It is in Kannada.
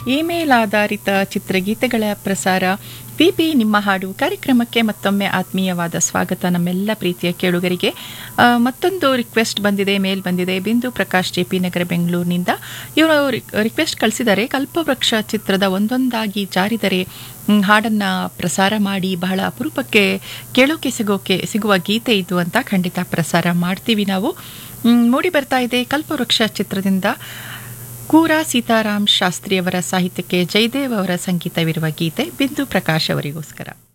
ಇಮೇಲ್ ಆಧಾರಿತ ಚಿತ್ರಗೀತೆಗಳ ಪ್ರಸಾರ ಪಿಪಿ ನಿಮ್ಮ ಹಾಡು ಕಾರ್ಯಕ್ರಮಕ್ಕೆ ಮತ್ತೊಮ್ಮೆ ಆತ್ಮೀಯವಾದ ಸ್ವಾಗತ ನಮ್ಮೆಲ್ಲ ಪ್ರೀತಿಯ ಕೇಳುಗರಿಗೆ ಆ, ಮತ್ತೊಂದು ರಿಕ್ವೆಸ್ಟ್ ಬಂದಿದೆ ಮೇಲ್ ಬಂದಿದೆ ಬಿಂದು ಪ್ರಕಾಶ್ ಜೆ ಪಿ ನಗರ ಬೆಂಗಳೂರಿನಿಂದ ಇವರು ರಿಕ್ವೆಸ್ಟ್ ಕಳಿಸಿದ್ದಾರೆ ಕಲ್ಪವೃಕ್ಷ ಚಿತ್ರದ ಒಂದೊಂದಾಗಿ ಜಾರಿದರೆ ಮ್, ಹಾಡನ್ನ ಪ್ರಸಾರ ಮಾಡಿ ಬಹಳ ಅಪರೂಪಕ್ಕೆ ಕೇಳೋಕೆ ಸಿಗೋಕೆ ಸಿಗುವ ಗೀತೆ ಇದು ಅಂತ ಖಂಡಿತ ಪ್ರಸಾರ ಮಾಡ್ತೀವಿ ನಾವು ಮ್, ಮೂಡಿ ಬರ್ತಾ ಇದೆ ಕಲ್ಪವೃಕ್ಷ ಚಿತ್ರದಿಂದ ಕೂರ ಸೀತಾರಾಮ್ ಶಾಸ್ತ್ರಿಯವರ ಸಾಹಿತ್ಯಕ್ಕೆ ಜಯದೇವ್ ಅವರ ಸಂಗೀತವಿರುವ ಗೀತೆ ಬಿಂದು ಪ್ರಕಾಶ್ ಅವರಿಗೋಸ್ಕರ